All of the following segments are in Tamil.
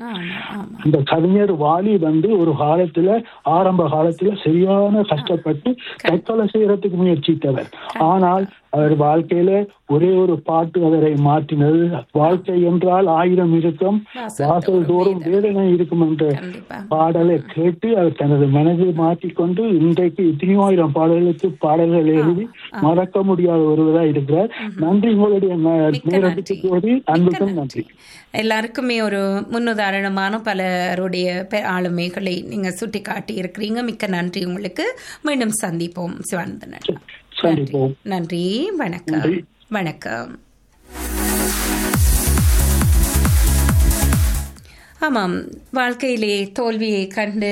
ஆமா ஆமா இந்த கவிஞர் வாலி வந்து ஒரு காலத்துல ஆரம்ப காலத்துல சரியான கஷ்டப்பட்டு தற்கொலை செய்யறதுக்கு முயற்சித்தவர் ஆனால் அவர் வாழ்க்கையில ஒரே ஒரு பாட்டு அவரை மாற்றினது வாழ்க்கை என்றால் ஆயிரம் இருக்கும் வாசல் வாசல் தோறும் வேதனை இருக்கும் என்ற கண்டிப்பா பாடலை கேட்டு அவர் தனது மனதை மாற்றிக்கொண்டு இன்றைக்கு எத்தனையோ ஆயிரம் பாடல்களுக்கு பாடல்கள் எழுதி மறக்க முடியாத ஒருவரா இருக்கிறார் நன்றி உங்களுடைய ந- மிக்க நேரத்துக்கு நன்றி. கோரி அன்புக்கும் நன்றி எல்லாருக்குமே ஒரு முன்னுதாரணமான பலருடைய பெ- ஆளுமைகளை நீங்க சுட்டி காட்டி இருக்கிறீங்க மிக்க நன்றி உங்களுக்கு மீண்டும் சந்திப்போம் சிவானந்தன் சந்திப்போம் நன்றி வணக்கம் நன்றி. வணக்கம் ஆமாம் வாழ்க்கையிலே தோல்வியை கண்டு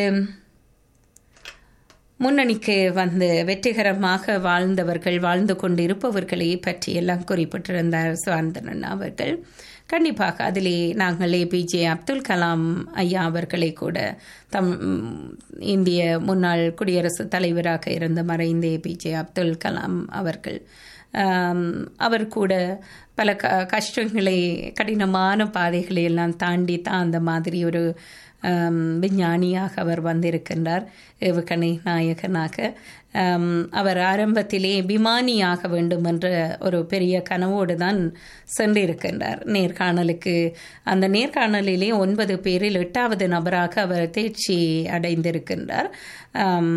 முன்னணிக்கு வந்து வெற்றிகரமாக வாழ்ந்தவர்கள் வாழ்ந்து கொண்டிருப்பவர்களை பற்றி எல்லாம் குறிப்பிட்டிருந்தார் சுவாந்தனன் அவர்கள் கண்டிப்பாக அதிலே நாங்கள் ஏபிஜே அப்துல் கலாம் ஐயா அவர்களை கூட தம் இந்திய முன்னாள் குடியரசுத் தலைவராக இருந்த மறைந்த ஏபிஜே அப்துல் கலாம் அவர்கள் ஆம், அவர் கூட பல க கஷ்டங்களை கடினமான பாதைகளை எல்லாம் தாண்டி தான் அந்த மாதிரி ஒரு ஆம், விஞ்ஞானியாக அவர் வந்திருக்கின்றார் ஏவுகணை நாயகனாக ஆம், அவர் ஆரம்பத்திலே விமானியாக வேண்டும் என்ற ஒரு பெரிய கனவோடு தான் சென்றிருக்கின்றார் நேர்காணலுக்கு அந்த நேர்காணலிலே ஒன்பது பேரில் எட்டாவது நபராக அவர் தேர்ச்சி அடைந்திருக்கின்றார் ஆம்,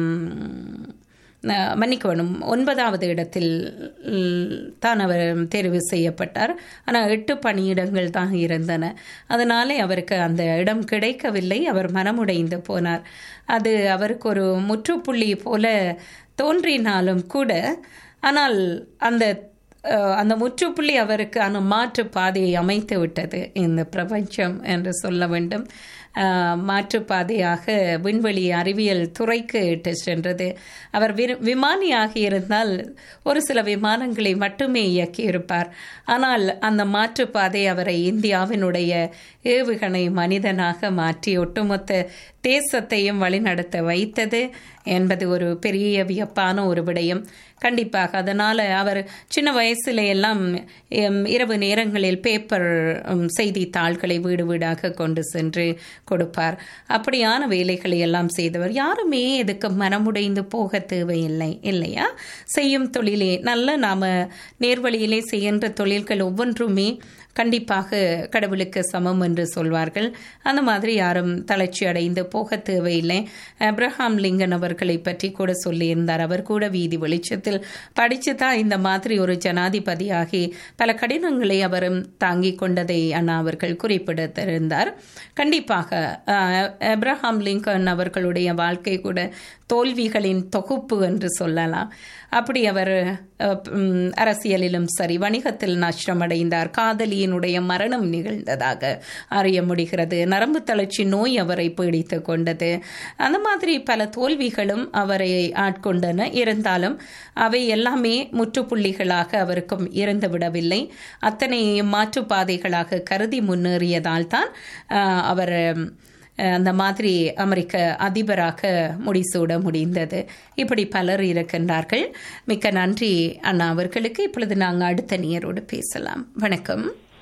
அஹ், மன்னிக்கணும் ஒன்பதாவது இடத்தில் ல், தான் அவர் தேர்வு செய்யப்பட்டார் ஆனால் எட்டு பணியிடங்கள் தான் இருந்தன அதனாலே அவருக்கு அந்த இடம் கிடைக்கவில்லை அவர் மனமுடைந்து போனார் அது அவருக்கு ஒரு முற்றுப்புள்ளி போல தோன்றினாலும் கூட ஆனால் அந்த அஹ், அந்த முற்றுப்புள்ளி அவருக்கு அந்த மாற்று பாதையை அமைத்து விட்டது இந்த பிரபஞ்சம் என்று சொல்ல வேண்டும் அஹ், மாற்றுப்பாதையாக விண்வெளி அறிவியல் துறைக்கு இட்டு சென்றது அவர் வி- விமானியாக இருந்தால் ஒரு சில விமானங்களை மட்டுமே இயக்கியிருப்பார் ஆனால் அந்த மாற்றுப்பாதை அவரை இந்தியாவினுடைய ஏவுகணை மனிதனாக மாற்றி ஒட்டுமொத்த தேசத்தையும் வழிநடத்த வைத்தது என்பது ஒரு பெரிய வியப்பான ஒரு விடயம் கண்டிப்பாக அதனால் அவர் சின்ன வயசுல எல்லாம் எம், இரவு நேரங்களில் பேப்பர் ம், செய்தித்தாள்களை வீடு வீடாக கொண்டு சென்று கொடுப்பார் அப்படியான வேலைகளை எல்லாம் செய்தவர் யாருமே இதுக்கு மனமுடைந்து போக தேவையில்லை இல்லையா செய்யும் தொழிலே நல்ல நாம நேர்வழியிலே செய்கின்ற தொழில்கள் ஒவ்வொன்றுமே கண்டிப்பாக கடவுளுக்கு சமம் என்று சொல்வார்கள் அந்த மாதிரி யாரும் தளர்ச்சி அடைந்து போக தேவையில்லை அப்ரஹாம் லிங்கன் அவர்களை பற்றி கூட சொல்லியிருந்தார் அவர் கூட வீதி வெளிச்சத்தில் படித்து தான் இந்த மாதிரி ஒரு ஜனாதிபதியாகி பல கடினங்களை அவரும் தாங்கிக் கொண்டதை அண்ணா அவர்கள் குறிப்பிட்டிருந்தார் கண்டிப்பாக அஹ், அப்ரஹாம் லிங்கன் அவர்களுடைய வாழ்க்கை கூட தோல்விகளின் தொகுப்பு என்று சொல்லலாம் அப்படி அவர் அஹ், ம், அரசியலிலும் சரி வணிகத்தில் நஷ்டமடைந்தார் காதலியினுடைய மரணம் நிகழ்ந்ததாக அறிய முடிகிறது நரம்பு தளர்ச்சி நோய் அவரை பீடித்து கொண்டது அந்த மாதிரி பல தோல்விகளும் அவரை ஆட்கொண்டன இருந்தாலும் அவை எல்லாமே முற்றுப்புள்ளிகளாக அவருக்கும் இருந்து விடவில்லை அத்தனை மாற்றுப்பாதைகளாக கருதி முன்னேறியதால் தான் அஹ், அவர் அஹ், அந்த மாதிரி அமெரிக்க அதிபராக முடிசூட முடிந்தது இப்படி பலர் இருக்கின்றார்கள் மிக்க நன்றி அண்ணா அவர்களுக்கு இப்பொழுது நாங்கள் அடுத்த நேரோடு பேசலாம் வணக்கம்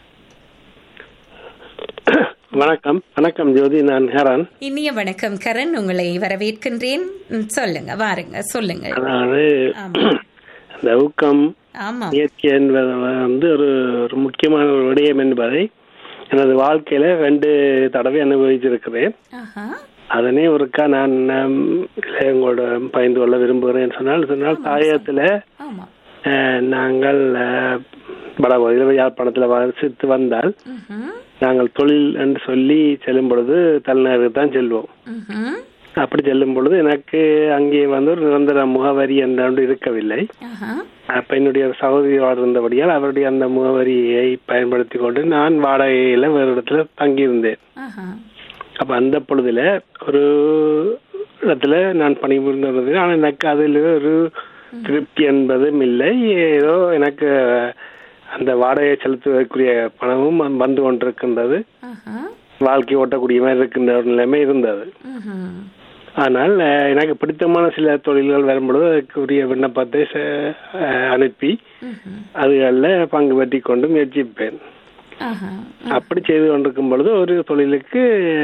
வணக்கம் வணக்கம் ஜோதி நான் ஹேரான் இனிய வணக்கம் கரண் உங்களை வரவேற்கின்றேன் ம், சொல்லுங்க வாருங்க சொல்லுங்க அதாவது ஆமா அந்த ஊக்கம் ஆமா முயற்சி என்பது வந்து ஒரு ஒரு முக்கியமான ஒரு விடயம் என்பதை எனது வாழ்க்கையில ரெண்டு தடவை அனுபவிச்சிருக்கிறேன் ஆஹா அதனே ஒருக்கா நான் ஹம், உங்களோட பயந்து கொள்ள விரும்புகிறேன் சொன்னால் சொன்னால் தாயத்துல ஆமா அஹ், நாங்கள் அஹ், வடபகுதியில் யாழ்ப்பாணத்தில் வசித்து வந்தால் ம்ஹும். நாங்கள் தொழில் என்று சொல்லி செல்லும் பொழுது தலைநகருக்கு தான் செல்வோம் ம்ஹும். அப்படி செல்லும் பொழுது எனக்கு அங்கே வந்து ஒரு நிரந்தர முகவரி என்ற ஒன்று இருக்கவில்லை ஆஹா. அப்ப என்னுடைய ஒரு சகோதரியோடு இருந்தபடியால் அவருடைய அந்த முகவரியை பயன்படுத்தி கொண்டு நான் வாடகையில வேறு இடத்துல தங்கியிருந்தேன் ஆஹா. அப்ப அந்த பொழுதுல ஒரு இடத்துல நான் பணிபுரிந்து வந்தது ஆனால் எனக்கு அதில் ஒரு திருப்தி என்பதும் இல்லை ஏதோ எனக்கு அந்த வாடகை செலுத்துவதற்குரிய பணமும் வந்து கொண்டிருக்கின்றது ஆஹா. வாழ்க்கை ஓட்டக்கூடிய மாதிரி இருக்கின்ற ஒரு நிலைமை இருந்தது ம்ஹும். ஆனால் அஹ், எனக்கு பிடித்தமான சில தொழில்கள் வரும்பொழுது அதுக்குரிய விண்ணப்பத்தை ச- அஹ், அனுப்பி ம்ஹும். அதுகளில் பங்கு பற்றி கொண்டு முயற்சிப்பேன் ஆஹா. அப்படி செய்து கொண்டிருக்கும் பொழுது ஒரு தொழிலுக்கு